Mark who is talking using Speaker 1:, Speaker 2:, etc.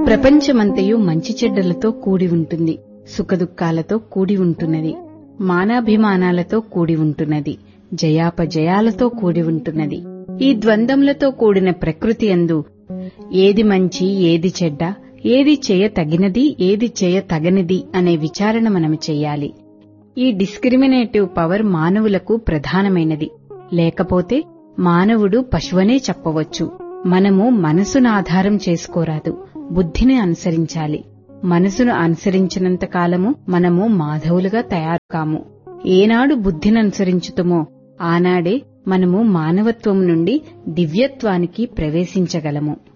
Speaker 1: ప్రపంచమంతయు మంచి చెడ్డలతో కూడి ఉంటుంది సుఖదుఖాలతో కూడి ఉంటున్నది మానాభిమానాలతో కూడి ఉంటున్నది జయాపజయాలతో కూడి ఉంటున్నది ఈ ద్వంద్వములతో కూడిన ప్రకృతి అందు ఏది మంచి ఏది చెడ్డ ఏది చేయ తగినది ఏది చేయ తగనిది అనే విచారణ మనము చెయ్యాలి ఈ డిస్క్రిమినేటివ్ పవర్ మానవులకు ప్రధానమైనది లేకపోతే మానవుడు పశువనే చెప్పవచ్చు మనము మనసును ఆధారం చేసుకోరాదు బుద్ధిని అనుసరించాలి మనసును అనుసరించినంత కాలము మనము మాధవులుగా తయారు కాము ఏనాడు బుద్ధిని అనుసరించుతుమో ఆనాడే మనము మానవత్వం నుండి దివ్యత్వానికి ప్రవేశించగలము